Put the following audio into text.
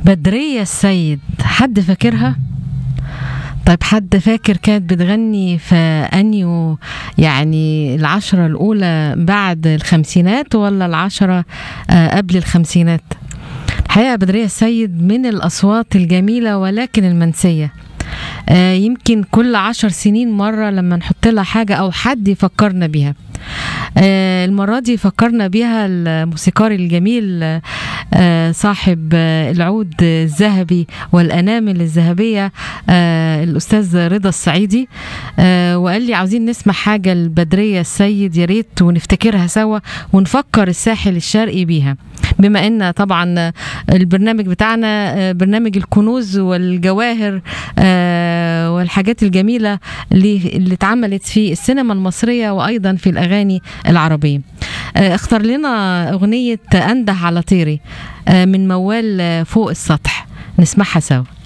بدرية السيد حد فاكرها؟ طيب حد فاكر كانت بتغني في أنيو يعني العشرة الأولى بعد الخمسينات ولا العشرة آه، قبل الخمسينات الحقيقة بدرية السيد من الأصوات الجميلة ولكن المنسية آه، يمكن كل عشر سنين مرة لما نحط لها حاجة أو حد يفكرنا بيها آه، المرة دي فكرنا بيها الموسيقار الجميل آه، صاحب آه، العود الذهبي والأنامل الذهبية آه، الأستاذ رضا السعيدي آه، وقال لي عاوزين نسمع حاجة البدرية السيد يا ريت ونفتكرها سوا ونفكر الساحل الشرقي بيها بما ان طبعا البرنامج بتاعنا آه، برنامج الكنوز والجواهر آه، والحاجات الجميله اللي اللي اتعملت في السينما المصريه وايضا في الاغاني العربيه آه، اختار لنا اغنيه انده على طيري آه، من موال آه، فوق السطح نسمعها سوا